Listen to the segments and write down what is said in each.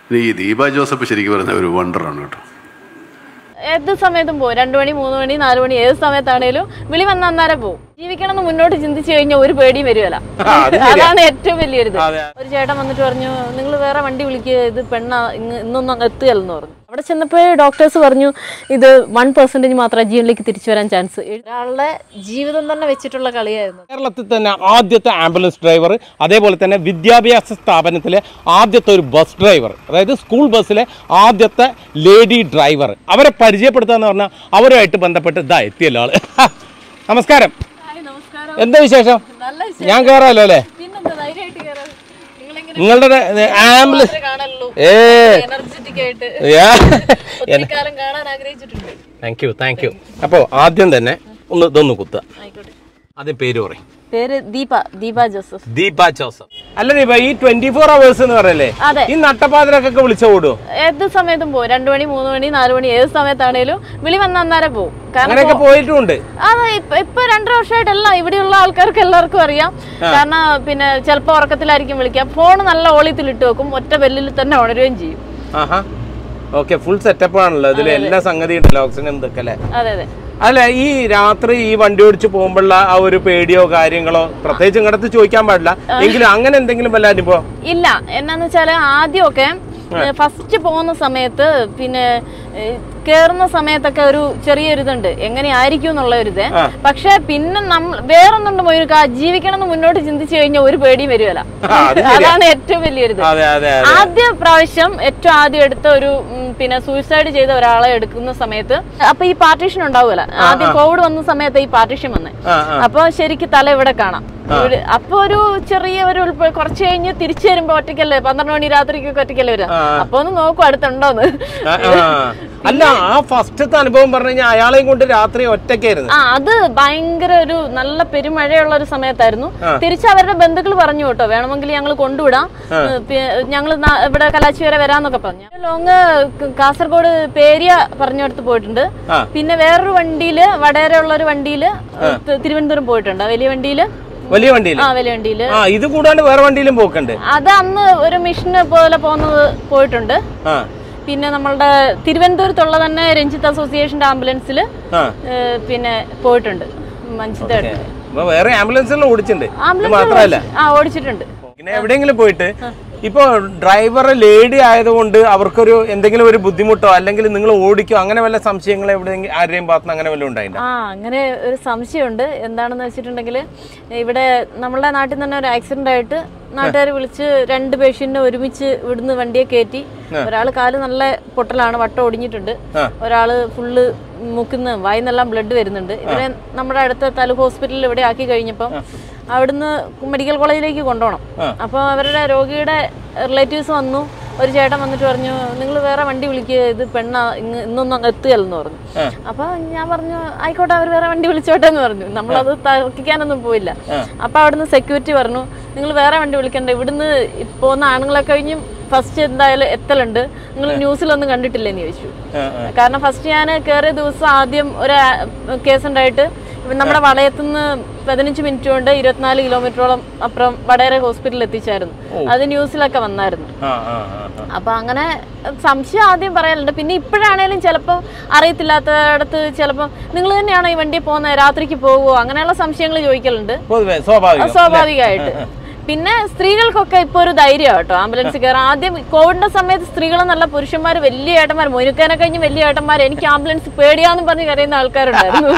ഈ ദീപ ജോസഫ് ശരിക്കും പറഞ്ഞ ഒരു വണ്ടറാണ് കേട്ടോ ഏത് സമയത്തും പോകും രണ്ടു മണി മൂന്ന് മണി നാല് മണി ഏത് സമയത്താണേലും വിളി വന്ന അന്നേരം പോകും ജീവിക്കണം എന്ന് മുന്നോട്ട് ചിന്തിച്ചു കഴിഞ്ഞാൽ ഒരു പേടിയും വരുമല്ല അത് ശരിയാ. അതാണ് ഏറ്റവും വലിയൊരിത് അതെ. ഒരു ചേട്ടൻ വന്നിട്ട് പറഞ്ഞു നിങ്ങൾ വേറെ വണ്ടി വിളിക്കുക ഇത് പെണ്ണ ഇന്ന് ഇന്നൊന്നും അങ്ങ് എത്തുകയല്ലെന്ന് പറഞ്ഞു അവിടെ ചെന്നപ്പോഴേ ഡോക്ടേഴ്സ് പറഞ്ഞു ഇത് വൺ പെർസെന്റേജ് മാത്രമേ ജീവനിലേക്ക് തിരിച്ചു വരാൻ ചാൻസ് ഒരാളുടെ ജീവിതം തന്നെ വെച്ചിട്ടുള്ള കളിയായിരുന്നു കേരളത്തിൽ തന്നെ ആദ്യത്തെ ആംബുലൻസ് ഡ്രൈവർ അതേപോലെ തന്നെ വിദ്യാഭ്യാസ സ്ഥാപനത്തിലെ ആദ്യത്തെ ഒരു ബസ് ഡ്രൈവർ അതായത് സ്കൂൾ ബസ്സിലെ ആദ്യത്തെ ലേഡി ഡ്രൈവർ അവരെ പരിചയപ്പെടുത്തുക എന്ന് പറഞ്ഞാൽ അവരുമായിട്ട് ബന്ധപ്പെട്ട് ഇതാ എത്തിയല്ലോ ആള് നമസ്കാരം നമസ്കാരം എന്താ വിശേഷം നല്ല ഞാൻ കയറാമല്ലോ അല്ലേ പിന്നെന്താ ധൈര്യമായിട്ട് കയറാം നിങ്ങളെങ്ങനെ നിങ്ങളുടെ ആംബുലൻസ് കാണല്ലോ ഏ എനർജറ്റിക് ആയിട്ട് യാ. ഒത്തിരി കാലം കാണാൻ ആഗ്രഹിച്ചിട്ടുണ്ട് താങ്ക് യു താങ്ക് യു അപ്പോൾ ആദ്യം തന്നെ ഒന്ന് ഇതൊന്ന് കുത്തുക ആയിക്കോട്ടെ ആദ്യം പേര് പറയും പേര് ദീപ ദീപ ജോസഫ് ദീപ ജോസഫ് അല്ല ദീപ ഈ ട്വന്റി ഫോർ അവേഴ്സ് എന്ന് പറയല്ലേ അതെ. ഈ നട്ടപ്പാതിരക്കൊക്കെ വിളിച്ച ഓടുവോ ഏത് സമയത്തും പോകും രണ്ടു മണി മൂന്ന് മണി നാല് മണി ഏത് സമയത്താണേലും വിളി വന്ന അന്നേരം പോകും കാരണം അങ്ങനെയൊക്കെ പോയിട്ടുമുണ്ട് അതെ ഇപ്പൊ ഇപ്പൊ രണ്ടര വർഷമായിട്ടെല്ലാം ഇവിടെയുള്ള ആൾക്കാർക്ക് എല്ലാവർക്കും അറിയാം കാരണം പിന്നെ ചിലപ്പോ ഉറക്കത്തിലായിരിക്കും വിളിക്കുക ഫോൺ നല്ല ഓളിയത്തിൽ ഇട്ട് വെക്കും ഒറ്റ ബെല്ലിൽ തന്നെ ഉണരുകയും ചെയ്യും ആഹാ ഓക്കെ ഫുൾ സെറ്റപ്പ് ആണല്ലോ ഇതിൽ എല്ലാ സംഗതി ഉണ്ടല്ലോ ഓക്സിജൻ എന്തൊക്കെ അല്ലേ അതെ അതെ അല്ല ഈ രാത്രി ഈ വണ്ടി ഓടിച്ച് പോകുമ്പോഴുള്ള ആ ഒരു പേടിയോ കാര്യങ്ങളോ പ്രത്യേകിച്ച് ഇങ്ങടത്ത് ചോദിക്കാൻ പാടില്ല എങ്കിലും അങ്ങനെ എന്തെങ്കിലും വല്ല അനുഭവം ഇല്ല എന്നാന്ന് വെച്ചാല് ആദ്യമൊക്കെ ഫസ്റ്റ് പോകുന്ന സമയത്ത് പിന്നെ കേറുന്ന സമയത്തൊക്കെ ഒരു ചെറിയൊരു ഇതുണ്ട് എങ്ങനെയായിരിക്കും എന്നുള്ള ഒരു ഇത് പക്ഷെ പിന്നെ നമ്മൾ വേറൊന്നുണ്ട് മൊയ്യുക ജീവിക്കണം എന്ന് മുന്നോട്ട് ചിന്തിച്ചു കഴിഞ്ഞാൽ ഒരു പേടിയും വരുമല്ല അത് അതാണ് ഏറ്റവും വലിയൊരിത് അതെ അതെ അതെ ആദ്യ പ്രാവശ്യം ഏറ്റവും ആദ്യം എടുത്ത ഒരു ഉം, പിന്നെ സൂയിസൈഡ് ചെയ്ത ഒരാളെ എടുക്കുന്ന സമയത്ത് അപ്പൊ ഈ പാർട്ടീഷൻ ഉണ്ടാവുമല്ലോ ആദ്യം കോവിഡ് വന്ന സമയത്ത് ഈ പാർട്ടീഷൻ വന്നേ ആ ആ അപ്പൊ ശരിക്ക് തല ഇവിടെ കാണാം ഇവിടെ അപ്പൊ ഒരു ചെറിയ ഒരു ഉൾപ്പ- കുറച്ച് കഴിഞ്ഞ് തിരിച്ചു വരുമ്പോ ഒറ്റയ്ക്കല്ലേ പന്ത്രണ്ട് മണി രാത്രിക്കൊക്കെ ഒറ്റയ്ക്കല്ലേ വരാം അപ്പൊ ഒന്ന് നോക്കും അടുത്തുണ്ടോന്ന് ആ, ആ. അല്ല ആ ഫസ്റ്റത്തെ അനുഭവം പറഞ്ഞു കഴിഞ്ഞാൽ അയാളെയും കൊണ്ട് രാത്രി ഒറ്റയ്ക്കായിരുന്നു ആ അത് ഭയങ്കര ഒരു നല്ല പെരുമഴയുള്ള ഒരു സമയത്തായിരുന്നു തിരിച്ച് അവരുടെ ബന്ധുക്കൾ പറഞ്ഞു കേട്ടോ വേണമെങ്കിൽ ഞങ്ങൾ കൊണ്ടുവിടാം ഞങ്ങൾ ഇവിടെ കലാച്ചി വരെ വരാന്നൊക്കെ പറഞ്ഞു ലോങ് കാസർഗോഡ് പേരിയ പറഞ്ഞിടത്ത് പോയിട്ടുണ്ട് ആ. പിന്നെ വേറൊരു വണ്ടിയില് വടകര ഉള്ള ഒരു വണ്ടിയില് തിരുവനന്തപുരം പോയിട്ടുണ്ട് ആ വലിയ വണ്ടിയില് വലിയ വണ്ടിയിൽ ആ വലിയ വണ്ടിയില് ആ ഇത് കൂടാണ്ട് വേറെ വണ്ടിയിലും പോക്കുണ്ട് അത് അന്ന് ഒരു മിഷന് പോലെ പോകുന്നത് പോയിട്ടുണ്ട് ആ പിന്നെ നമ്മളുടെ തിരുവനന്തപുരത്തുള്ള തന്നെ രഞ്ജിത്ത് അസോസിയേഷന്റെ ആംബുലൻസിൽ ആ പിന്നെ പോയിട്ടുണ്ട് മഞ്ചിത അപ്പൊ വേറെ ആംബുലൻസുകൾ ഓടിച്ചിട്ടുണ്ട് ഇത് ആംബുലൻസ് മാത്രമല്ല ആ ഓടിച്ചിട്ടുണ്ട് പിന്നെ എവിടെയെങ്കിലും പോയിട്ട് ഇപ്പൊ ഡ്രൈവർ ലേഡി ആയതുകൊണ്ട് അവർക്കൊരു എന്തെങ്കിലും ഒരു ബുദ്ധിമുട്ടോ അല്ലെങ്കിൽ നിങ്ങൾ ഓടിക്കോ അങ്ങനെ വല്ല സംശയങ്ങൾ എവിടെയെങ്കിലും ആരുടെയും ഭാഗത്തുനിന്ന് അങ്ങനെ വല്ലതും ഉണ്ടായില്ല ആ അങ്ങനെ ഒരു സംശയമുണ്ട് എന്താണെന്ന് വെച്ചിട്ടുണ്ടെങ്കിൽ ഇവിടെ നമ്മളുടെ നാട്ടിൽ തന്നെ ഒരു ആക്സിഡന്റ് ആയിട്ട് നാട്ടുകാർ വിളിച്ച് രണ്ട് പേഷ്യന്റിനെ ഒരുമിച്ച് ഇവിടുന്ന് വണ്ടിയെ കയറ്റി ഒരാൾ കാല് നല്ല പൊട്ടലാണ് വട്ടം ഒടിഞ്ഞിട്ടുണ്ട് ആ. ഒരാള് ഫുള്ള് മുക്കുന്ന വായിന്നെല്ലാം ബ്ലഡ് വരുന്നുണ്ട് ഇവരെ നമ്മുടെ അടുത്ത താലൂക്ക് ഹോസ്പിറ്റലിൽ ഇവിടെ ആക്കി കഴിഞ്ഞപ്പം അവിടുന്ന് മെഡിക്കൽ കോളേജിലേക്ക് കൊണ്ടുപോകണം അപ്പോൾ അവരുടെ രോഗിയുടെ റിലേറ്റീവ്സ് വന്നു ഒരു ചേട്ടൻ വന്നിട്ട് പറഞ്ഞു നിങ്ങൾ വേറെ വണ്ടി വിളിക്കുക ഇത് പെണ്ണ ഇന്ന് ഇന്നൊന്നും അങ്ങ് എത്തുകയല്ലെന്ന് പറഞ്ഞു അപ്പൊ ഞാൻ പറഞ്ഞു ആയിക്കോട്ടെ അവർ വേറെ വണ്ടി വിളിച്ചോട്ടെ എന്ന് പറഞ്ഞു നമ്മളത് തർക്കിക്കാനൊന്നും പോയില്ല അപ്പൊ അവിടുന്ന് സെക്യൂരിറ്റി പറഞ്ഞു നിങ്ങൾ വേറെ വണ്ടി വിളിക്കണ്ട ഇവിടുന്ന് പോകുന്ന ആണുങ്ങളെ കഴിഞ്ഞ് ഫസ്റ്റ് എന്തായാലും എത്തലുണ്ട് നിങ്ങൾ ന്യൂസിലൊന്നും കണ്ടിട്ടില്ലെന്ന് ചോദിച്ചു കാരണം ഫസ്റ്റ് ഞാൻ കയറിയ ദിവസം ആദ്യം ഒരു കേസ് ഉണ്ടായിട്ട് ഇവ നമ്മുടെ വളയത്തുനിന്ന് പതിനഞ്ച് മിനിറ്റ് കൊണ്ട് ഇരുപത്തിനാല് കിലോമീറ്ററോളം അപ്പുറം വടകര ഹോസ്പിറ്റലിൽ എത്തിച്ചായിരുന്നു അത് ന്യൂസിലൊക്കെ വന്നായിരുന്നു ആ ആ ആ ആ. അപ്പൊ അങ്ങനെ സംശയം ആദ്യം പറയാറുണ്ട് പിന്നെ ഇപ്പോഴാണേലും ചിലപ്പോൾ അറിയത്തില്ലാത്തടത്ത് ചിലപ്പോൾ നിങ്ങൾ തന്നെയാണോ ഈ വണ്ടി പോകുന്നത് രാത്രിക്ക് പോകുമോ അങ്ങനെയുള്ള സംശയങ്ങൾ ചോദിക്കലുണ്ട് പൊതുവെ സ്വാഭാവികം അത് സ്വാഭാവികമായിട്ട് പിന്നെ സ്ത്രീകൾക്കൊക്കെ ഇപ്പൊ ഒരു ധൈര്യം കേട്ടോ ആംബുലൻസ് കയറാൻ ആദ്യം കോവിഡിന്റെ സമയത്ത് സ്ത്രീകളെന്നല്ല പുരുഷന്മാർ വലിയ ഏട്ടന്മാർ മൊനുക്കാനെ കഴിഞ്ഞ് വലിയ ഏട്ടന്മാർ എനിക്ക് ആംബുലൻസ് പേടിയാന്നും പറഞ്ഞ് കരയുന്ന ആൾക്കാരുണ്ടായിരുന്നു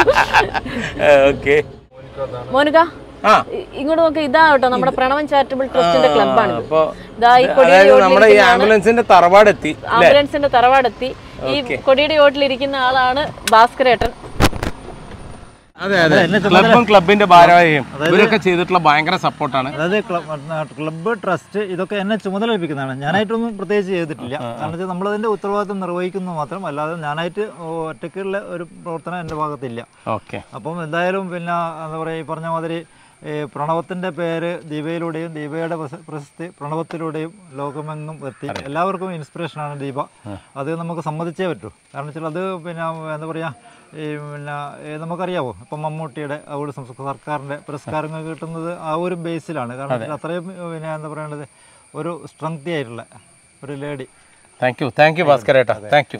ഓക്കെ മോനുക ആ ഇ- ഇങ്ങോട്ട് നോക്ക് ഇതാ കേട്ടോ നമ്മുടെ പ്രണവൻ ചാരിറ്റബിൾ ട്രസ്റ്റിന്റെ ക്ലബ്ബാണ് അപ്പൊ ഇതാ ഈ കൊടിയുടെ അതായത് നമ്മുടെ ഈ ചോട്ടിലിരിക്കുന്ന ആംബുലൻസിന്റെ തറവാടെത്തി ആംബുലൻസിന്റെ തറവാടെത്തി ഈ കൊടിയുടെ ചോട്ടിലിരിക്കുന്ന ആളാണ് ഭാസ്കരേട്ടൻ അതെ അതെ ക്ലബും ക്ലബിന്റെ ഭാരവാഹിയും ഇവരൊക്കെ ചെയ്തിട്ടുള്ള ഭയങ്കര സപ്പോർട്ടാണ് അതായത് ക്ലബ് ക്ലബ്ബ് ട്രസ്റ്റ് ഇതൊക്കെ എന്നെ ചുമതല ലഭിക്കുന്നതാണ് ഞാനായിട്ടൊന്നും പ്രത്യേകിച്ച് ചെയ്തിട്ടില്ല കാരണം വെച്ചാൽ നമ്മളതിന്റെ ഉത്തരവാദിത്വം നിർവഹിക്കുന്നു മാത്രം അല്ലാതെ ഞാനായിട്ട് ഒറ്റയ്ക്കുള്ള ഒരു പ്രവർത്തനം എൻ്റെ ഭാഗത്തില്ല ഓക്കെ അപ്പം എന്തായാലും പിന്നെ എന്താ പറയുക ഈ പറഞ്ഞ മാതിരി ഈ പ്രണവത്തിൻ്റെ പേര് ദീപയിലൂടെയും ദീപയുടെ പ്രശ- പ്രശസ്തി പ്രണവത്തിലൂടെയും ലോകമെങ്ങും എത്തി എല്ലാവർക്കും ഇൻസ്പിറേഷനാണ് ദീപ അത് നമുക്ക് സമ്മതിച്ചേ പറ്റൂ കാരണം വെച്ചാൽ അത് പിന്നെ എന്താ പറയുക ഈ പിന്നെ ഈ നമുക്കറിയാവോ ഇപ്പം മമ്മൂട്ടിയുടെ ആ ഒരു സംസ് സർക്കാരിൻ്റെ പുരസ്കാരങ്ങൾ കിട്ടുന്നത് ആ ഒരു ബേസിലാണ് കാരണം വെച്ചാൽ അത്രയും പിന്നെ എന്താ പറയണത് ഒരു സ്ട്രെങ്തി ആയിട്ടുള്ള ഒരു lady thank you thank you Bhaskar ഏട്ടാ താങ്ക് യു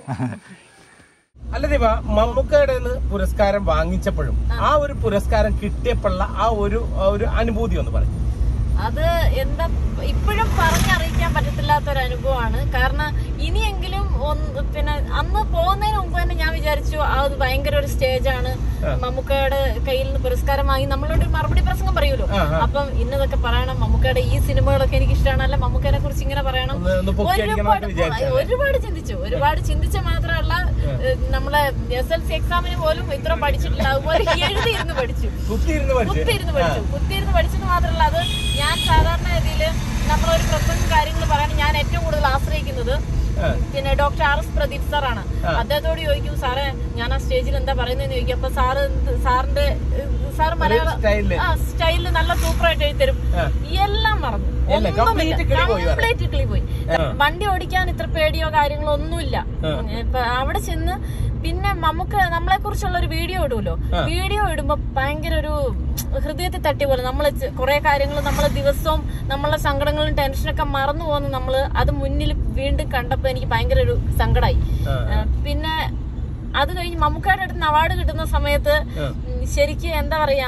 അല്ല ദീപ മമ്മൂക്കയുടെ നിന്ന് പുരസ്കാരം വാങ്ങിച്ചപ്പോഴും ആ ഒരു പുരസ്കാരം കിട്ടിയപ്പോഴുള്ള ആ ഒരു ആ ഒരു അനുഭൂതി ഒന്ന് പറയും അത് എന്താ ഇപ്പോഴും പറഞ്ഞറിയിക്കാൻ പറ്റത്തില്ലാത്ത ഒരു അനുഭവമാണ് കാരണം ഇനിയെങ്കിലും ഒന്ന് പിന്നെ അന്ന് പോകുന്നതിന് മുമ്പ് തന്നെ ഞാൻ വിചാരിച്ചു ആ അത് ഭയങ്കര ഒരു സ്റ്റേജാണ് മമ്മൂക്കയുടെ കയ്യിൽ നിന്ന് പുരസ്കാരം വാങ്ങി നമ്മളോട് മറുപടി പ്രസംഗം പറയുമല്ലോ അപ്പം ഇന്നതൊക്കെ പറയണം മമ്മൂക്കയുടെ ഈ സിനിമകളൊക്കെ എനിക്ക് ഇഷ്ടമാണ് അല്ല മമ്മൂക്കനെ കുറിച്ച് ഇങ്ങനെ പറയണം ഒന്ന് ഒന്ന് പൊക്കിയടിക്കണം ഒരുപാട് എന്നൊക്കെ വിചാരിച്ചു ഒരുപാട് ചിന്തിച്ചു ഒരുപാട് ചിന്തിച്ച മാത്രമല്ല ഏഹ്, നമ്മളെ എസ് എൽ സി എക്സാമിന് പോലും ഇത്ര പഠിച്ചിട്ടില്ല അതുപോലെ എഴുതിയിരുന്ന് പഠിച്ചു കുത്തിയിരുന്ന് പഠിച്ചു കുത്തിയിരുന്ന് പഠിച്ചു കുത്തിയിരുന്ന് പഠിച്ചെന്ന് മാത്രമല്ല അത് ഞാൻ സാധാരണ രീതിയിൽ നമ്മളൊരു പ്രസംഗം കാര്യങ്ങൾ പറയാൻ ഞാൻ ഏറ്റവും കൂടുതൽ ആശ്രയിക്കുന്നത് പിന്നെ ഡോക്ടർ ആർ എസ് പ്രദീപ് സാറാണ് അദ്ദേഹത്തോട് ചോദിക്കും സാറേ ഞാൻ ആ സ്റ്റേജിൽ എന്താ പറയുന്നതെന്ന് ചോദിക്കും അപ്പൊ സാറ് എന്ത് സാറിന്റെ സാർ മലയാളം സ്റ്റൈലില്. ആ സ്റ്റൈലിൽ നല്ല സൂപ്പറായിട്ട് എഴുതി തരും എല്ലാം മറന്നു എല്ലാം complete കിളി പോയി വേറെ. കംപ്ലീറ്റ് കിളി പോയി വണ്ടി ഓടിക്കാൻ ഇത്ര പേടിയോ കാര്യങ്ങളോ ഒന്നുമില്ല ഇപ്പൊ അവിടെ ചെന്ന് പിന്നെ നമുക്ക് നമ്മളെ കുറിച്ചുള്ള ഒരു വീഡിയോ ഇടുമല്ലോ വീഡിയോ ഇടുമ്പോ ഭയങ്കര ഒരു ഹൃദയത്തിൽ തട്ടിയ പോലെ നമ്മൾ കുറെ കാര്യങ്ങൾ നമ്മളെ ദിവസവും നമ്മളെ സങ്കടങ്ങളും ടെൻഷനൊക്കെ മറന്നു പോകുന്ന നമ്മള് അത് മുന്നിൽ വീണ്ടും കണ്ടപ്പോ എനിക്ക് ഭയങ്കര ഒരു സങ്കടമായി പിന്നെ അത് കഴിഞ്ഞ് മമ്മൂക്കയുടെ അടുത്ത് അവാർഡ് കിട്ടുന്ന സമയത്ത് ഉം, ശരിക്കും എന്താ പറയാ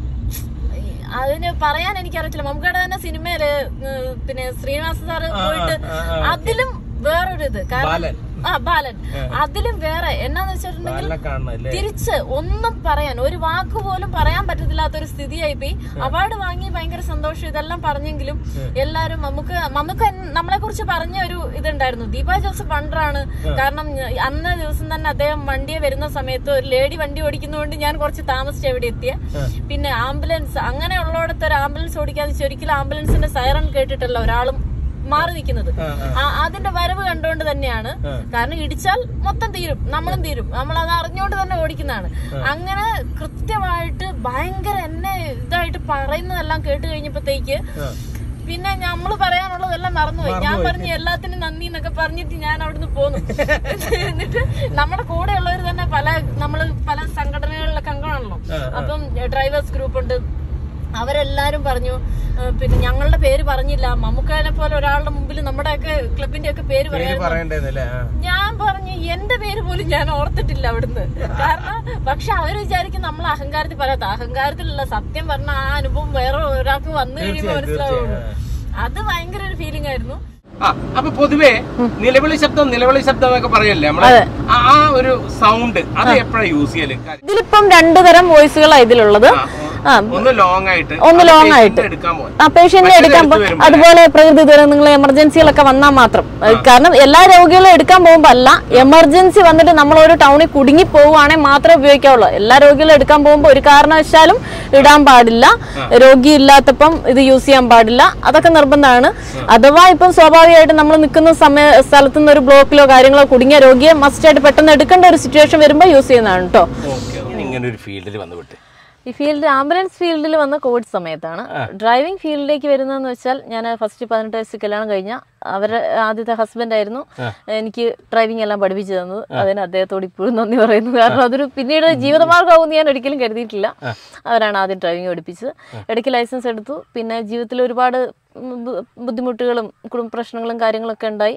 അതിന് പറയാൻ എനിക്കറിയത്തില്ല മമ്മൂക്കയുടെ തന്നെ സിനിമയില് ഉം, പിന്നെ ശ്രീനിവാസ സാറ് പോയിട്ട് അതിലും വേറൊരു ഇത് കാരണം ബാലൻ. ആ ബാലൻ അതിലും വേറെ എന്നാന്ന് വെച്ചിട്ടുണ്ടെങ്കിൽ നല്ല കാണണല്ലേ തിരിച്ച് ഒന്നും പറയാൻ ഒരു വാക്ക് പോലും പറയാൻ പറ്റത്തില്ലാത്ത ഒരു സ്ഥിതിയായി പോയി അവാർഡ് വാങ്ങി ഭയങ്കര സന്തോഷം ഇതെല്ലാം പറഞ്ഞെങ്കിലും എല്ലാരും നമുക്ക് നമുക്ക് നമ്മളെ കുറിച്ച് പറഞ്ഞ ഒരു ഇതുണ്ടായിരുന്നു ദീപ ജോസഫ് വണ്ടറാണ് കാരണം അന്ന ദിവസം തന്നെ അദ്ദേഹം വണ്ടിയെ വരുന്ന സമയത്ത് ഒരു ലേഡി വണ്ടി ഓടിക്കുന്നതുകൊണ്ട് ഞാൻ കുറച്ച് താമസിച്ച് എവിടെ എത്തിയ പിന്നെ ആംബുലൻസ് അങ്ങനെയുള്ളടത്ത് ഒരു ആംബുലൻസ് ഓടിക്കാന്ന് ഒരിക്കലും ആംബുലൻസിന്റെ സൈറൺ കേട്ടിട്ടല്ല ഒരാളും മാറി നിൽക്കുന്നത് ആ- അതിന്റെ വരവ് കണ്ടുകൊണ്ട് തന്നെയാണ് കാരണം ഇടിച്ചാൽ മൊത്തം തീരും നമ്മളും തീരും നമ്മൾ അത് അറിഞ്ഞുകൊണ്ട് തന്നെ ഓടിക്കുന്നതാണ് അങ്ങനെ കൃത്യമായിട്ട് ഭയങ്കര എന്നെ ഇതായിട്ട് പറയുന്നതെല്ലാം കേട്ട് കഴിഞ്ഞപ്പോഴത്തേക്ക് പിന്നെ നമ്മള് പറയാനുള്ളതെല്ലാം മറന്നുപോയി ഞാൻ പറഞ്ഞു എല്ലാത്തിനും നന്ദി എന്നൊക്കെ പറഞ്ഞിട്ട് ഞാൻ അവിടുന്ന് പോന്നു എന്നിട്ട് നമ്മുടെ കൂടെയുള്ളവർ തന്നെ പല നമ്മള് പല സംഘടനകളിലൊക്കെ അംഗമാണല്ലോ അപ്പം ഡ്രൈവേഴ്സ് ഗ്രൂപ്പ് ഉണ്ട് അവരെല്ലാരും പറഞ്ഞു "ഏ, പിന്നെ ഞങ്ങളുടെ പേര് പറഞ്ഞില്ല മമ്മൂക്കാനെ പോലെ ഒരാളുടെ മുമ്പിൽ നമ്മുടെയൊക്കെ ക്ലബിന്റെ ഒക്കെ പേര് പേര് പറയാൻ പറയണ്ടേന്നല്ലേ ആ. ഞാൻ പറഞ്ഞു എന്റെ പേര് പോലും ഞാൻ ഓർത്തിട്ടില്ല അവിടുന്ന് കാരണം പക്ഷെ അവര് വിചാരിക്കും നമ്മൾ അഹങ്കാരത്തിൽ പറയാത്ത അഹങ്കാരത്തിലല്ല സത്യം പറഞ്ഞ ആ അനുഭവം വേറെ ഒരാൾക്ക് വന്നു കഴിയുമ്പോൾ മനസ്സിലാവുള്ളൂ അത് ഭയങ്കര ഒരു ഫീലിംഗ് ആയിരുന്നു ആ അപ്പൊ പൊതുവേ നിലവിളി ശബ്ദം നിലവിളി ശബ്ദം എന്നൊക്കെ പറയല്ലേ നമ്മളെ ആ ആ ഒരു സൗണ്ട് അത് എപ്പോഴാ യൂസ് ചെയ്യല് ഇതിലിപ്പം രണ്ടു തരം വോയിസുകളാണ് ഇതിലുള്ളത് ആ ഒന്ന് ലോങ് ആയിട്ട് ഒന്ന് അത് long patient ആയിട്ട്. എടുക്കാൻ പോകാൻ ആ പേഷ്യന്റിനെ മറ്റേത് എടുക്കാൻ എടുത്ത് പോ- വരുമ്പോ അതുപോലെ പ്രകൃതി ദുരന്തങ്ങൾ എമർജൻസികളൊക്കെ വന്നാൽ മാത്രം കാരണം എല്ലാ രോഗികളും എടുക്കാൻ പോകുമ്പോൾ അല്ല എമർജൻസി വന്നിട്ട് നമ്മൾ ഒരു ടൗണിൽ കുടുങ്ങി പോവുകയാണെങ്കിൽ മാത്രമേ ഉപയോഗിക്കാവുള്ളൂ എല്ലാ രോഗികളും എടുക്കാൻ പോകുമ്പോൾ ഒരു കാരണവശാലും ഇടാൻ പാടില്ല രോഗി ഇല്ലാത്തപ്പം ഇത് യൂസ് ചെയ്യാൻ പാടില്ല അതൊക്കെ നിർബന്ധമാണ് അഥവാ ഇപ്പം സ്വാഭാവികമായിട്ട് നമ്മൾ നിൽക്കുന്ന സമയ സ്ഥലത്തു നിന്ന് ഒരു ബ്ലോക്കിലോ കാര്യങ്ങളോ കുടുങ്ങിയ രോഗിയെ മസ്റ്റായിട്ട് പെട്ടെന്ന് എടുക്കേണ്ട ഒരു സിറ്റുവേഷൻ വരുമ്പോൾ യൂസ് ചെയ്യുന്നതാണ് കേട്ടോ ഓക്കെ ഇങ്ങനെ ഒരു ഫീൽഡിൽ വന്നു വിട്ട് ഈ ഫീൽഡ് ആംബുലൻസ് ഫീൽഡിൽ വന്ന കോവിഡ് സമയത്താണ് ഡ്രൈവിംഗ് ഫീൽഡിലേക്ക് വരുന്നതെന്ന് വെച്ചാൽ ഞാൻ ഫസ്റ്റ് പതിനെട്ട് വയസ്സിൽ കല്യാണം കഴിഞ്ഞ അവരുടെ ആദ്യത്തെ ഹസ്ബൻഡ് ആയിരുന്നു എനിക്ക് ഡ്രൈവിംഗ് എല്ലാം പഠിപ്പിച്ചു തന്നത് അതിന് അദ്ദേഹത്തോട് ഇപ്പോഴും നന്ദി പറയുന്നു കാരണം അതൊരു പിന്നീട് ജീവിതമാർഗ്ഗമാകുമെന്ന് ഞാൻ ഒരിക്കലും കരുതിയിട്ടില്ല അവരാണ് ആദ്യം ഡ്രൈവിംഗ് പഠിപ്പിച്ചത് ഇടയ്ക്ക് ലൈസൻസ് എടുത്തു പിന്നെ ജീവിതത്തിൽ ഒരുപാട് ഉം, ബു- ബുദ്ധിമുട്ടുകളും കുടുംബ പ്രശ്നങ്ങളും കാര്യങ്ങളൊക്കെ ഉണ്ടായി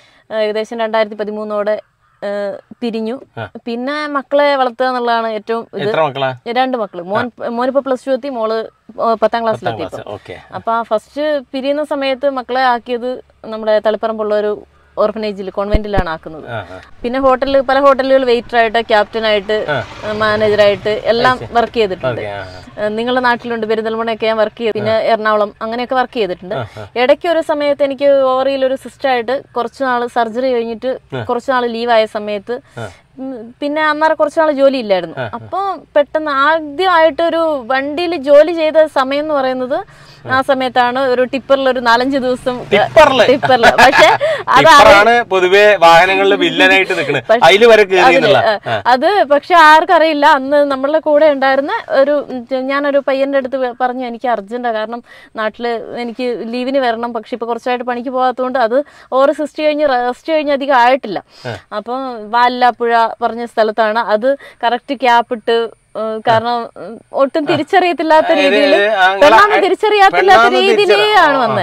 ഏകദേശം രണ്ടായിരത്തി പതിമൂന്നോടെ ഏഹ്, പിരിഞ്ഞു പിന്നെ മക്കളെ വളർത്തുക എന്നുള്ളതാണ് ഏറ്റവും ഇത് എത്ര മക്കളാ രണ്ട് മക്കള് മോൻ മോനിപ്പോ പ്ലസ് ടു എത്തി മോള് ഏഹ് പത്താം ക്ലാസ്സിലെത്തി ഇപ്പൊ ഓക്കെ അപ്പൊ ആ ഫസ്റ്റ് പിരിയുന്ന സമയത്ത് മക്കളെ ആക്കിയത് നമ്മുടെ തളിപ്പറമ്പുള്ള ഒരു ഓർഫനേജിൽ കോൺവെന്റിലാണ് ആക്കുന്നത് പിന്നെ ഹോട്ടലിൽ പല ഹോട്ടലുകൾ വെയിറ്റർ ആയിട്ട് ക്യാപ്റ്റൻ ആയിട്ട് മാനേജറായിട്ട് എല്ലാം വർക്ക് ചെയ്തിട്ടുണ്ട് ഏഹ് നിങ്ങളുടെ നാട്ടിലുണ്ട് പെരിന്തൽമണ്ണയൊക്കെ ഞാൻ വർക്ക് ചെയ്തു പിന്നെ എറണാകുളം അങ്ങനെയൊക്കെ വർക്ക് ചെയ്തിട്ടുണ്ട് ഇടയ്ക്ക് ഒരു സമയത്ത് എനിക്ക് ഓവറിയിൽ ഒരു സിസ്റ്റർ ആയിട്ട് കുറച്ച് നാൾ സർജറി കഴിഞ്ഞിട്ട് കുറച്ച് നാൾ ലീവായ സമയത്ത് ഉം, പിന്നെ അന്നേരം കുറച്ച് നാൾ ജോലി ഇല്ലായിരുന്നു അപ്പൊ പെട്ടെന്ന് ആദ്യമായിട്ട് ഒരു വണ്ടിയിൽ ജോലി ചെയ്ത സമയം എന്ന് പറയുന്നത് ആ സമയത്താണ് ഒരു ടിപ്പറിൽ ഒരു നാലഞ്ച് ദിവസം ടിപ്പറില്? ടിപ്പറിൽ പക്ഷെ അത് ടിപ്പറാണ് പൊതുവെ വാഹനങ്ങളിൽ വില്ലനായിട്ട് നിൽക്കുന്നത് അതില് വരെ കയറി എന്നുള്ള അതില്, അത് പക്ഷെ ആർക്കറിയില്ല അന്ന് നമ്മളുടെ കൂടെ ഉണ്ടായിരുന്ന ഒരു ഉം, ഞാനൊരു പയ്യന്റെ അടുത്ത് വ- പറഞ്ഞു എനിക്ക് അർജന്റാ കാരണം നാട്ടില് എനിക്ക് ലീവിന് വരണം പക്ഷെ ഇപ്പൊ കുറച്ചായിട്ട് പണിക്ക് പോകാത്തതുകൊണ്ട് അത് ഓരോ സിസ്റ്റ് കഴിഞ്ഞ് റെസ്റ്റ് കഴിഞ്ഞ് അധികം ആയിട്ടില്ല അപ്പൊ വാലാപ്പുഴ പറഞ്ഞ സ്ഥലത്താണ് അത് കറക്റ്റ് ക്യാപ്പ് ഇട്ട് ഏഹ്, കാരണം ഉം, ഒട്ടും തിരിച്ചറിയത്തില്ലാത്ത രീതിയിൽ ആ, നിങ്ങളെ പെണ്ണാന്ന് തിരിച്ചറിയാത്തില്ലാത്ത പെണ്ണാന്ന് രീതിയിലാണ് തിരിച്ചറി- വന്നത്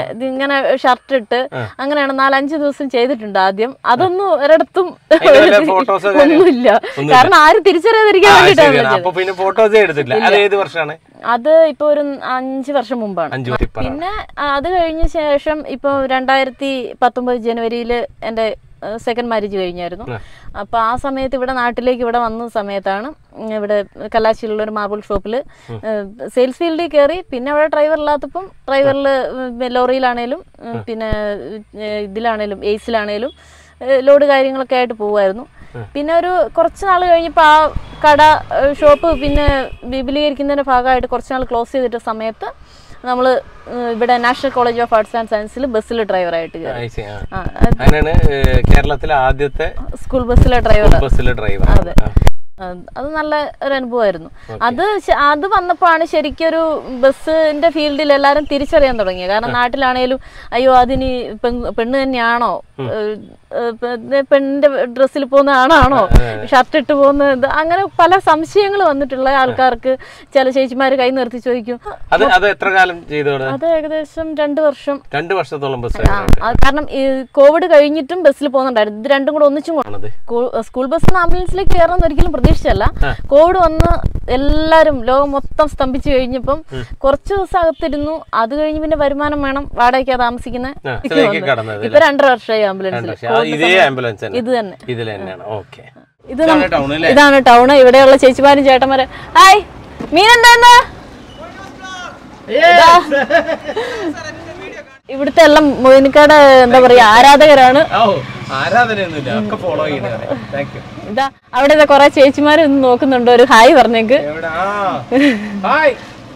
ഇത് ഇങ്ങനെ ഷർട്ട് ഇട്ട് അങ്ങനെയാണ് നാലഞ്ച് ദിവസം ചെയ്തിട്ടുണ്ട് ആദ്യം അതൊന്നും ഒരിടത്തും അതിന്റെ വല്ല photos ഒക്കെ ഒന്നുമില്ല കാരണം ആരും തിരിച്ചറിയാതിരിക്കാൻ ആ, വേണ്ടിയിട്ടാണ് ശരിയാണ്. വിളിച്ചത്. അപ്പൊ പിന്നെ ഫോട്ടോസേ എടുത്തില്ല അത് ഏത് വർഷമാണ് അത് ഇപ്പൊ ഒരു അഞ്ച് വർഷം മുമ്പാണ് അഞ്ചു വർഷം പിന്നെ ആ, അത് കഴിഞ്ഞ ശേഷം ഇപ്പൊ രണ്ടായിരത്തി പത്തൊമ്പത് ജനുവരിയിൽ എൻ്റെ സെക്കൻഡ് മാരേജ് കഴിഞ്ഞായിരുന്നു അപ്പൊ ആ സമയത്ത് ഇവിടെ നാട്ടിലേക്ക് ഇവിടെ വന്ന സമയത്താണ് ഉം, ഇവിടെ കല്ലാച്ചിയിലുള്ള ഒരു മാർബിൾ ഷോപ്പിൽ സെയിൽസ് ഫീൽഡിൽ കയറി പിന്നെ അവിടെ ഡ്രൈവർ ഇല്ലാത്തപ്പം ഡ്രൈവറിൽ ലോറിയിലാണേലും ഉം, പിന്നെ ഏഹ്, ഇതിലാണേലും എയ്സിലാണേലും ഏഹ്, ലോഡ് കാര്യങ്ങളൊക്കെ ആയിട്ട് പോകുമായിരുന്നു പിന്നെ ഒരു കുറച്ച് നാൾ കഴിഞ്ഞപ്പോൾ ആ കട ഏഹ്, ഷോപ്പ് പിന്നെ വിപുലീകരിക്കുന്നതിന്റെ ഭാഗമായിട്ട് കുറച്ച് നാൾ ക്ലോസ് ചെയ്തിട്ട സമയത്ത് നമ്മൾ ഇവിടെ national college of arts and സയൻസിൽ ബസ്സിൽ ഡ്രൈവറായിട്ട് കയറി I see, ആ. ആ അങ്ങനെയാണ് ഏഹ്, കേരളത്തിലെ ആദ്യത്തെ സ്കൂൾ ബസ്സിലെ ഡ്രൈവർ ബസ്സിലെ ഡ്രൈവർ അതെ. അത് നല്ല ഒരു അനുഭവമായിരുന്നു അത് ശ- അത് വന്നപ്പോഴാണ് ശരിക്കൊരു ബസ്സിന്റെ ഫീൽഡിൽ എല്ലാവരും തിരിച്ചറിയാൻ തുടങ്ങിയത് കാരണം നാട്ടിലാണേലും അയ്യോ അതിന് പെൺ- പെണ്ണ് തന്നെയാണോ ഏഹ്, ഏഹ്, പെ- പെണ്ണിന്റെ ഡ്രസ്സിൽ പോകുന്ന ആണാണോ ഷർട്ട് ഇട്ട് പോകുന്ന ഇത് അങ്ങനെ പല സംശയങ്ങൾ വന്നിട്ടുള്ള ആൾക്കാർക്ക് ചില ചേച്ചിമാര് കൈ നിർത്തി ചോദിക്കും അത് അത് എത്ര കാലം ചെയ്തു അവിടെ? അത് ഏകദേശം രണ്ടു വർഷം രണ്ട് വർഷത്തോളം ബസ് ആ, ആ, കാരണം ഈ കോവിഡ് കഴിഞ്ഞിട്ടും ബസ്സിൽ പോകുന്നുണ്ടായിരുന്നു ഇത് രണ്ടും കൂടെ ഒന്നിച്ചും കൊണ്ടു ആണത് സ്കൂൾ- സ്കൂൾ ബസ്സിന് ആംബുലൻസിലേക്ക് കയറണമെന്ന് ഒരിക്കലും പ്രതീക്ഷിച്ചല്ല കോവിഡ് വന്ന് എല്ലാരും ലോകം മൊത്തം സ്തംഭിച്ചു കഴിഞ്ഞപ്പം കുറച്ച് ദിവസം അകത്തിരുന്നു അത് കഴിഞ്ഞ് പിന്നെ വരുമാനം വേണം വാടകയ്ക്കാ താമസിക്കുന്ന ആ, ഇതിലേക്ക് കടന്നത് ഇപ്പൊ രണ്ടര വർഷമായി ആംബുലൻസിൽ പക്ഷേ ആ, ഇതേ ആംബുലൻസ് തന്നെ ഇത് തന്നെ ഇതിൽ തന്നെയാണ് ഓക്കെ ഇത് നം- ടൗൺ അല്ലേ ഇതാണ് ടൗണ് ഇവിടെയുള്ള ചേച്ചിമാരും ചേട്ടന്മാരെ ഹായ് മീൻ എന്താ ഇവിടുത്തെ എല്ലാം മൊയിനിക്കാട് എന്താ പറയാ ആരാധകരാണ് ഓ ആരാധനയൊന്നുമില്ല ഒക്കെ ഫോളോ ചെയ്യണേ താങ്ക് യു ഇതാ അവിടെ ഇതാ കൊറേ ചേച്ചിമാര് നിന്ന് നോക്കുന്നുണ്ട് ഒരു ഹായ് പറഞ്ഞേക്ക് എവിടെ ആ ഹായ്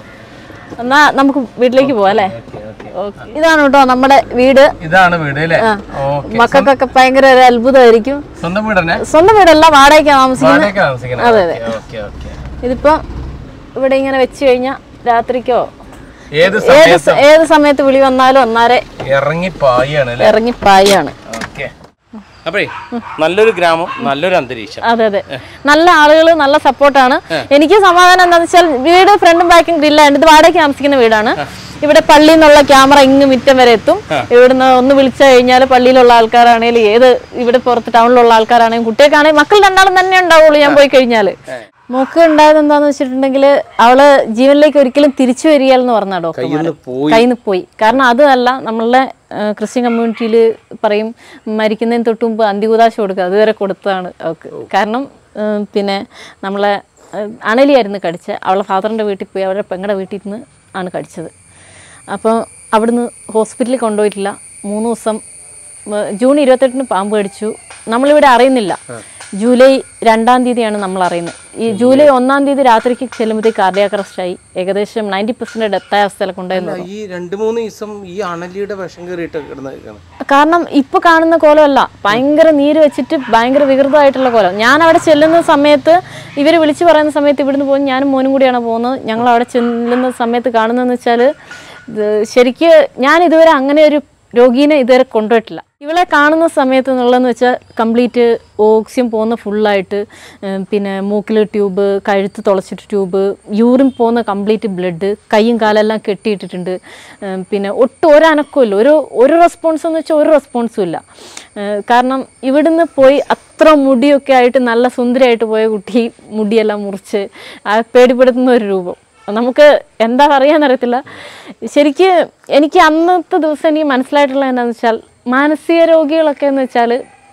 എന്നാ നമുക്ക് വീട്ടിലേക്ക് പോവാം അല്ലേ ഓക്കേ. ഇതാണ് കേട്ടോ നമ്മുടെ വീട് ഇതാണ് വീട് അല്ലേ ഓക്കെ മക്കൾക്കൊക്കെ ഭയങ്കര ഒരു അത്ഭുതമായിരിക്കും സ്വന്തം വീട് തന്നെ സ്വന്തം വീടല്ല വാടകയ്ക്ക് താമസിക്കുന്നത് വാടകയ്ക്ക് താമസിക്കണം അതെ, അതെ. ഓക്കെ ഓക്കെ ഇതിപ്പോ ഇവിടെ ഇങ്ങനെ വെച്ച് കഴിഞ്ഞാൽ രാത്രിക്കോ ഏത് ഏത് സമയത്ത് സ- ഏത് സമയത്ത് വിളി വന്നാലും ഒന്നാരെ ഇറങ്ങി പായാണ് അല്ലേ ഇറങ്ങി പായാണ് ഓക്കെ അപ്പേ നല്ലൊരു ഗ്രാമം നല്ലൊരു അന്തരീക്ഷം അതെ അതെ നല്ല ആളുകൾ നല്ല സപ്പോർട്ടാണ് എനിക്ക് സമാധാനം എന്താണെന്ന് വെച്ചാൽ വീട് ഫ്രണ്ടും ബാക്കും ഗ്രില്ലാണ്ട് ഇത് വാടകയ്ക്ക് താമസിക്കുന്ന വീടാണ് ഇവിടെ പള്ളിയിൽ നിന്നുള്ള ക്യാമറ ഇങ്ങ് മിറ്റം വരെ എത്തും ഇവിടുന്ന് ഒന്ന് വിളിച്ചു കഴിഞ്ഞാൽ പള്ളിയിലുള്ള ആൾക്കാരാണെങ്കിലും ഏത് ഇവിടെ പുറത്ത് ടൗണിലുള്ള ആൾക്കാരാണെങ്കിലും കുട്ടിയൊക്കെയാണെങ്കിൽ മക്കൾ രണ്ടാളും തന്നെ ഉണ്ടാവുള്ളൂ ഞാൻ പോയി കഴിഞ്ഞാൽ മോക്ക് ഉണ്ടായത് എന്താന്ന് വെച്ചിട്ടുണ്ടെങ്കിൽ അവള് ജീവനിലേക്ക് ഒരിക്കലും തിരിച്ചു വരികയെന്ന് പറഞ്ഞ ഡോക്ടർമാർ പോയി കയ്യിൽ നിന്ന് പോയി കാരണം അതല്ല നമ്മളുടെ ആ, ക്രിസ്ത്യൻ കമ്മ്യൂണിറ്റിയിൽ പറയും മരിക്കുന്നതിന് തൊട്ട് മുമ്പ് അന്തികുദാശ കൊടുക്കുക അതുവരെ കൊടുത്തതാണ് അവൾക്ക് കാരണം ആ, പിന്നെ നമ്മളെ ആ, അണലിയായിരുന്നു കടിച്ചത് അവളെ ഫാദറിൻ്റെ വീട്ടിൽ പോയി അവരുടെ പെങ്ങളുടെ വീട്ടിൽ നിന്ന് ആണ് കടിച്ചത് അപ്പോൾ അവിടുന്ന് ഹോസ്പിറ്റലിൽ കൊണ്ടുപോയിട്ടില്ല മൂന്ന് ദിവസം ഉം, ജൂൺ ഇരുപത്തെട്ടിന് പാമ്പ് കടിച്ചു നമ്മളിവിടെ അറിയുന്നില്ല ജൂലൈ രണ്ടാം തീയതിയാണ് നമ്മൾ അറിയുന്നത് ഈ ജൂലൈ ഒന്നാം തീയതി രാത്രിക്ക് ചെല്ലുമ്പോഴത്തേക്ക് കാർഡിയാക് അറസ്റ്റ് ആയി ഏകദേശം നയൻറ്റി പെർസെൻറ്റ് ഡെത്തായ അവസ്ഥയിൽ കൊണ്ടുവന്നു ഈ രണ്ട് മൂന്ന് ദിവസം ഈ അണലിയുടെ വിഷം കയറിയിട്ട് കിടന്ന കാരണം ഇപ്പൊ കാണുന്ന കോലമല്ല ഭയങ്കര നീര് വെച്ചിട്ട് ഭയങ്കര വികൃതമായിട്ടുള്ള കോലം ഞാൻ അവിടെ ചെല്ലുന്ന സമയത്ത് ഇവർ വിളിച്ചു പറയുന്ന സമയത്ത് ഇവിടുന്ന് പോകും ഞാനും മോനും കൂടിയാണ് പോകുന്നത് ഞങ്ങൾ അവിടെ ചെല്ലുന്ന സമയത്ത് കാണുന്നതെന്ന് വെച്ചാൽ ശരിക്ക് ഞാൻ ഇതുവരെ അങ്ങനെ ഒരു രോഗീനെ ഇതുവരെ കൊണ്ടുപോയിട്ടില്ല ഇവളെ കാണുന്ന സമയത്ത് എന്നുള്ളതെന്ന് വെച്ചാൽ കംപ്ലീറ്റ് ഓക്സിജൻ പോകുന്ന ഫുള്ളായിട്ട് പിന്നെ മൂക്കിൽ ട്യൂബ് കഴുത്ത് തുളച്ചിട്ട് ട്യൂബ് യൂറിൻ പോകുന്ന കംപ്ലീറ്റ് ബ്ലഡ് കൈയും കാലെല്ലാം കെട്ടിയിട്ടിട്ടുണ്ട് ഉം, പിന്നെ ഒട്ടും ഒരനക്കമില്ല ഒരു ഒരു റെസ്പോൺസ് എന്ന് വെച്ചാൽ ഒരു റെസ്പോൺസും ഇല്ല ഏഹ് കാരണം ഇവിടുന്ന് പോയി അത്ര മുടിയൊക്കെ ആയിട്ട് നല്ല സുന്ദരിയായിട്ട് പോയ കുട്ടി മുടിയെല്ലാം മുറിച്ച് ആ പേടിപ്പെടുത്തുന്ന ഒരു രൂപം നമുക്ക് എന്താ പറയാന്നറിയത്തില്ല ശരിക്ക് എനിക്ക് അന്നത്തെ ദിവസം എനിക്ക് മനസ്സിലായിട്ടുള്ള എന്താണെന്ന് വെച്ചാൽ മാനസിക രോഗികളൊക്കെ എന്ന് വെച്ചാൽ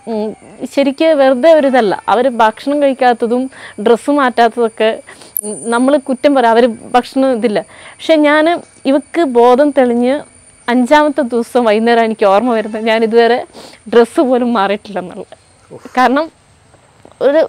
ശരിക്ക് വെറുതെ ഒരു ഇതല്ല അവർ ഭക്ഷണം കഴിക്കാത്തതും ഡ്രസ്സ് മാറ്റാത്തതൊക്കെ നമ്മൾ കുറ്റം പറയാം അവർ ഭക്ഷണം ഇതില്ല പക്ഷെ ഞാൻ ഇവക്ക് ബോധം തെളിഞ്ഞ് അഞ്ചാമത്തെ ദിവസം വൈകുന്നേരം എനിക്ക് ഓർമ്മ വരുന്നത് ഞാൻ ഇതുവരെ ഡ്രസ്സ് പോലും മാറിയിട്ടില്ലെന്നുള്ളത് കാരണം ഒരു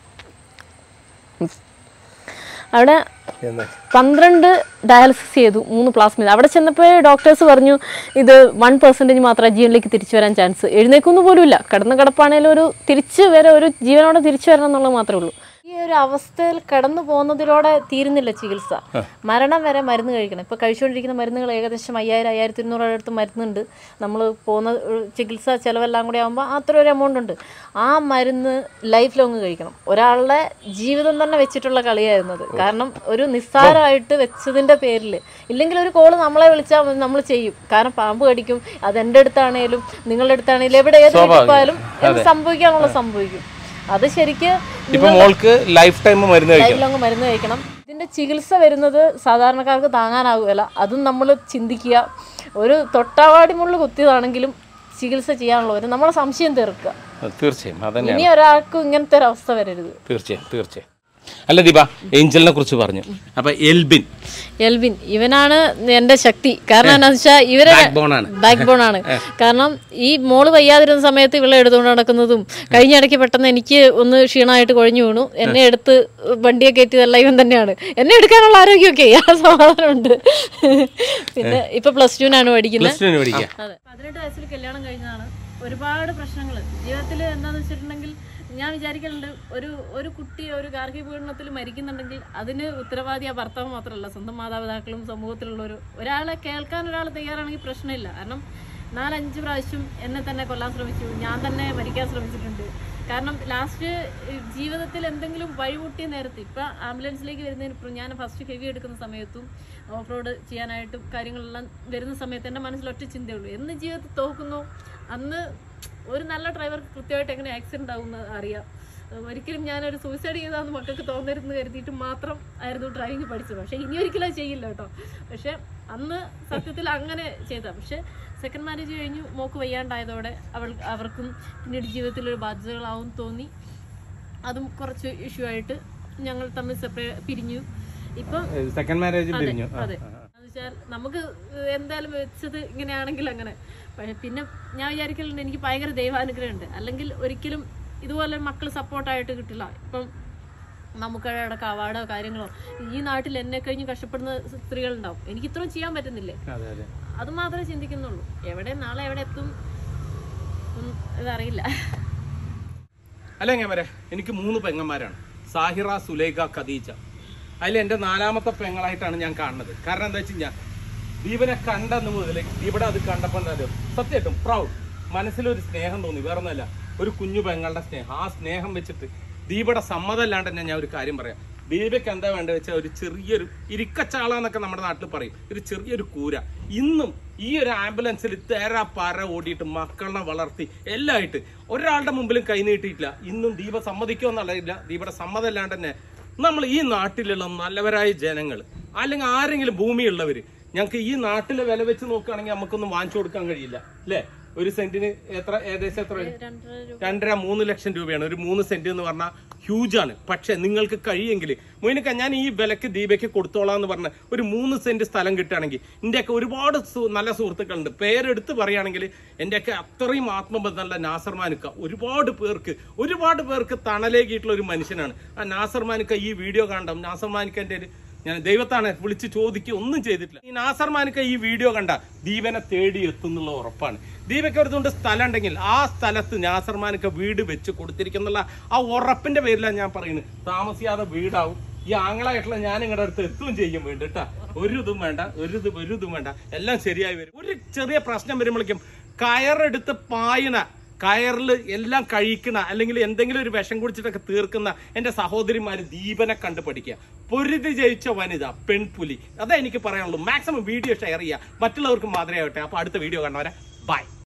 അവിടെ പന്ത്രണ്ട് ഡയാലിസിസ് ചെയ്തു മൂന്ന് പ്ലാസ്മ അവിടെ ചെന്നപ്പോൾ ഡോക്ടേഴ്സ് പറഞ്ഞു ഇത് വൺ പെർസെൻറ്റേജ് മാത്രമേ ജീവനിലേക്ക് തിരിച്ചു വരാൻ ചാൻസ് എഴുന്നേക്കൊന്നും പോലും ഇല്ല കിടന്ന കിടപ്പാണേലും ഒരു തിരിച്ച് വരെ ഒരു ജീവനോടെ തിരിച്ചു വരണം എന്നുള്ളത് മാത്രമേ ഉള്ളൂ ഈ ഈ ഒരു അവസ്ഥയിൽ കടന്നു പോകുന്നതിലൂടെ തീരുന്നില്ല ചികിത്സ മരണം വരെ മരുന്ന് കഴിക്കണം ഇപ്പോൾ കഴിച്ചുകൊണ്ടിരിക്കുന്ന മരുന്നുകൾ ഏകദേശം അയ്യായിരം അയ്യായിരത്തി ഇരുന്നൂറ് അടുത്ത് മരുന്നുണ്ട് നമ്മൾ പോകുന്ന ഏഹ്, ചികിത്സ ചിലവെല്ലാം കൂടി ആകുമ്പോൾ അത്ര ഒരു എമൗണ്ട് ഉണ്ട് ആ മരുന്ന് ലൈഫ് ലോങ് കഴിക്കണം ഒരാളുടെ ജീവിതം തന്നെ വെച്ചിട്ടുള്ള കളിയായിരുന്നത് കാരണം ഒരു നിസ്സാരമായിട്ട് വെച്ചതിൻ്റെ പേരിൽ ഇല്ലെങ്കിൽ ഒരു കോള് നമ്മളെ വിളിച്ചാൽ മതി നമ്മൾ ചെയ്യും കാരണം പാമ്പ് കടിക്കും അത് എൻ്റെ അടുത്താണേലും നിങ്ങളുടെ അടുത്താണേലും എവിടെ ഏത് വീട്ടിൽ പോയാലും എന്ത് സംഭവിക്കാനുള്ള സംഭവിക്കും അത് ശരിക്ക് ഇപ്പൊ മോൾക്ക് ലൈഫ് ടൈം മരുന്ന് കഴിക്കണം ലൈഫ് ലോങ് മരുന്ന് കഴിക്കണം ഇതിന്റെ ചികിത്സ വരുന്നത് സാധാരണക്കാർക്ക് താങ്ങാനാകുകയില്ല അതും നമ്മൾ ചിന്തിക്കുക ഒരു തൊട്ടാവാടി മുള്ള കുത്തിയതാണെങ്കിലും ചികിത്സ ചെയ്യാനുള്ള ഒരു നമ്മളെ സംശയം തീർക്കുക തീർച്ചയായും അതന്നെയാണ് ഇനി ഒരാൾക്കും ഇങ്ങനത്തെ ഒരു അവസ്ഥ വരരുത് തീർച്ചയായും തീർച്ചയായും അല്ല ദീപ ഏഞ്ചലിനെ കുറിച്ച് പറഞ്ഞു അപ്പൊ എൽബിൻ എൽവിൻ ഇവനാണ് എന്റെ ശക്തി കാരണം എന്താണെന്ന് വെച്ചാൽ ഇവരെ Backbone ആണ്. ബാക്ക് ബോൺ ആണ് കാരണം ഈ മോള് വയ്യാതിരുന്ന സമയത്ത് ഇവളെ എടുത്തുകൊണ്ട് നടക്കുന്നതും കഴിഞ്ഞ ഇടയ്ക്ക് പെട്ടെന്ന് എനിക്ക് ഒന്ന് ക്ഷീണമായിട്ട് കൊഴിഞ്ഞു വീണു എന്നെ എടുത്ത് വണ്ടിയെ കയറ്റിയതെല്ലാം ഇവൻ തന്നെയാണ് എന്നെ എടുക്കാനുള്ള ആരോഗ്യമൊക്കെ ആ സമാധാനമുണ്ട് പിന്നെ ഇപ്പൊ പ്ലസ് ടുവിനാണ് പഠിക്കുന്നത് പ്ലസ് ടുവിന് പഠിക്കുക അതെ പതിനെട്ട് വയസ്സിൽ കല്യാണം കഴിഞ്ഞതാണ് ഒരുപാട് പ്രശ്നങ്ങൾ ജീവിതത്തിൽ എന്താണെന്ന് വെച്ചിട്ടുണ്ടെങ്കിൽ ഞാൻ വിചാരിക്കലുണ്ട് ഒരു ഒരു കുട്ടി ഒരു ഗാർഹിക പീഡനത്തിൽ മരിക്കുന്നുണ്ടെങ്കിൽ അതിന് ഉത്തരവാദി ആ ഭർത്താവ് മാത്രമല്ല സ്വന്തം മാതാപിതാക്കളും സമൂഹത്തിലുള്ളൊരു ഒരാളെ കേൾക്കാൻ ഒരാൾ തയ്യാറാണെങ്കിൽ പ്രശ്നമില്ല കാരണം നാലഞ്ച് പ്രാവശ്യം എന്നെ തന്നെ കൊല്ലാൻ ശ്രമിച്ചു ഞാൻ തന്നെ മരിക്കാൻ ശ്രമിച്ചിട്ടുണ്ട് കാരണം ലാസ്റ്റ് ജീവിതത്തിൽ എന്തെങ്കിലും വഴിമുട്ടിയ നേരത്ത് ഇപ്പം ആംബുലൻസിലേക്ക് വരുന്നതിന് ഇപ്പം ഞാൻ ഫസ്റ്റ് ഹെവി എടുക്കുന്ന സമയത്തും ഓഫ് റോഡ് ചെയ്യാനായിട്ടും കാര്യങ്ങളെല്ലാം വരുന്ന സമയത്ത് എൻ്റെ മനസ്സിൽ ഒറ്റ ചിന്തയുള്ളൂ എന്ന് ജീവിതത്തിൽ തോക്കുന്നു അന്ന് ഒരു നല്ല ഡ്രൈവർക്ക് കൃത്യമായിട്ട് എങ്ങനെ ആക്സിഡന്റ് ആവുമെന്ന് അറിയാം ഒരിക്കലും ഞാനൊരു സൂയിസൈഡ് ചെയ്താന്ന് മക്കൾക്ക് തോന്നരുതെന്ന് കരുതിയിട്ട് മാത്രം ആയിരുന്നു ഡ്രൈവിംഗ് പഠിച്ചത് പക്ഷേ ഇനി ഒരിക്കലും അത് ചെയ്യില്ല കേട്ടോ പക്ഷെ അന്ന് സത്യത്തിൽ അങ്ങനെ ചെയ്ത പക്ഷെ സെക്കൻഡ് മാരേജ് കഴിഞ്ഞു മോക്ക് വയ്യാണ്ടായതോടെ അവൾ അവർക്കും പിന്നീട് ജീവിതത്തിൽ ഒരു ബാധ്യതകളാവും തോന്നി അതും കുറച്ച് ഇഷ്യൂ ആയിട്ട് ഞങ്ങൾ തമ്മിൽ സെപ്പറേ പിരിഞ്ഞു ഇപ്പം സെക്കൻഡ് മാരേജ് അതെ പിരിഞ്ഞു ആ. അതെ എന്ന് വെച്ചാൽ നമുക്ക് എന്തായാലും വെച്ചത് ഇങ്ങനെയാണെങ്കിൽ അങ്ങനെ പക്ഷെ പിന്നെ ഞാൻ വിചാരിക്കലുണ്ട് എനിക്ക് ഭയങ്കര ദൈവാനുഗ്രഹം ഉണ്ട് അല്ലെങ്കിൽ ഒരിക്കലും ഇതുപോലെ മക്കൾ സപ്പോർട്ടായിട്ട് കിട്ടില്ല ഇപ്പം നമുക്കടക്കം അവാർഡോ കാര്യങ്ങളോ ഈ നാട്ടിൽ എന്നെ കഴിഞ്ഞ് കഷ്ടപ്പെടുന്ന സ്ത്രീകളുണ്ടാവും എനിക്ക് ഇത്രയും ചെയ്യാൻ പറ്റുന്നില്ലേ അതെ അതെ അത് മാത്രമേ ചിന്തിക്കുന്നുള്ളൂ എവിടെ നാളെ എവിടെ എത്തും ഒന്നും ഇതറിയില്ല അല്ല ഞാൻ പറയാം എനിക്ക് മൂന്ന് പെങ്ങന്മാരാണ് സാഹിറ സുലേഖ ഖദീജ അതിൽ എൻ്റെ നാലാമത്തെ പെങ്ങളായിട്ടാണ് ഞാൻ കാണുന്നത് കാരണം എന്താ വെച്ച് കഴിഞ്ഞാൽ ദീപനെ കണ്ടെന്ന് മുതൽ ഇവിടെ അത് കണ്ടപ്പോൾ എന്താ അറിയോ? സത്യമായിട്ടും പ്രൗഡ് മനസ്സിലൊരു സ്നേഹം തോന്നി വേറെ ഒന്നുമല്ല ഒരു കുഞ്ഞു പെങ്ങളുടെ സ്നേഹം ആ സ്നേഹം വെച്ചിട്ട് ദീപയുടെ സമ്മതമല്ലാണ്ട് തന്നെ ഞാൻ ഒരു കാര്യം പറയാം ദീപയ്ക്ക് എന്താ വേണ്ടത് വെച്ചാൽ ഒരു ചെറിയൊരു ഇരിക്കച്ചാള എന്നൊക്കെ നമ്മുടെ നാട്ടിൽ പറയും ഒരു ചെറിയൊരു കൂര ഇന്നും ഈ ഒരു ആംബുലൻസിൽ തേരാ പാര ഓടിയിട്ട് മക്കളെ വളർത്തി എല്ലായിട്ട് ഒരാളുടെ മുമ്പിലും കൈ നീട്ടിയിട്ടില്ല ഇന്നും ദീപ സമ്മതിക്കുമോ എന്നുള്ളതില്ല ദീപയുടെ സമ്മതമല്ലാണ്ട് തന്നെ നമ്മൾ ഈ നാട്ടിലുള്ള നല്ലവരായ ജനങ്ങൾ അല്ലെങ്കിൽ ആരെങ്കിലും ഭൂമിയുള്ളവർ ഞങ്ങൾക്ക് ഈ നാട്ടിലെ വില വെച്ച് നോക്കുകയാണെങ്കിൽ നമുക്കൊന്നും വാങ്ങിച്ചു കൊടുക്കാൻ കഴിയില്ല അല്ലേ ഒരു സെന്റിന് എത്ര ഏകദേശം എത്ര വരും? രണ്ടര മൂന്ന് ലക്ഷം രൂപയാണ് ഒരു മൂന്ന് സെന്റ് എന്ന് പറഞ്ഞാൽ ഹ്യൂജ് ആണ് പക്ഷെ നിങ്ങൾക്ക് കഴിയെങ്കിൽ മോനിക്ക ഞാൻ ഈ വിലക്ക് ദീപയ്ക്ക് കൊടുത്തോളാം എന്ന് പറഞ്ഞ ഒരു മൂന്ന് സെന്റ് സ്ഥലം കിട്ടുകയാണെങ്കിൽ ഇന്ത്യയൊക്കെ ഒരുപാട് സു- നല്ല സുഹൃത്തുക്കളുണ്ട് പേരെടുത്ത് പറയുകയാണെങ്കിൽ എന്റെയൊക്കെ അത്രയും ആത്മബന്ധമുള്ള നാസർ മാനുക്ക ഒരുപാട് പേർക്ക് ഒരുപാട് പേർക്ക് തണലേകിയിട്ടുള്ള ഒരു മനുഷ്യനാണ് ആ നാസർ മാനുക്ക ഈ വീഡിയോ കാണണം നാസർ മാനുക്കന്റെ ഒരു ഞാൻ ദൈവത്താണ് വിളിച്ച് ചോദിക്കുക ഒന്നും ചെയ്തിട്ടില്ല ഈ നാസർ മാനിക്ക ഈ വീഡിയോ കണ്ട ദീപനെ തേടി എത്തുന്നുള്ള ഉറപ്പാണ് ദീപയ്ക്ക് ഒരുതുകൊണ്ട് സ്ഥലം ഉണ്ടെങ്കിൽ ആ സ്ഥലത്ത് നാസർ മാനിക്ക വീട് വെച്ച് കൊടുത്തിരിക്കുന്നുള്ള ആ ഉറപ്പിന്റെ പേരിലാണ് ഞാൻ പറയുന്നത് താമസിയാതെ വീടാവും ഈ ആങ്ങളായിട്ടുള്ള ഞാൻ നിങ്ങളുടെ അടുത്ത് എത്തുകയും ചെയ്യും വേണ്ട കേട്ടാ ഒരു ഇതും വേണ്ട ഒരു ഇത് ഒരു ഇതും വേണ്ട എല്ലാം ശരിയായി വരും ഒരു ചെറിയ പ്രശ്നം വരുമ്പോഴേക്കും കയറെടുത്ത് പായണ കയറിൽ എല്ലാം കഴിക്കണ അല്ലെങ്കിൽ എന്തെങ്കിലും ഒരു വിഷം കുടിച്ചിട്ടൊക്കെ തീർക്കുന്ന എന്റെ സഹോദരിമാര് ദീപനെ കണ്ടു പഠിക്കുക പൊരുതി ജയിച്ച വനിത പെൺപുലി അതാ എനിക്ക് പറയാനുള്ളൂ മാക്സിമം വീഡിയോ ഷെയർ ചെയ്യുക മറ്റുള്ളവർക്ക് മാതൃകയാവട്ടെ അപ്പൊ അടുത്ത വീഡിയോ കാണുന്നവരെ ബൈ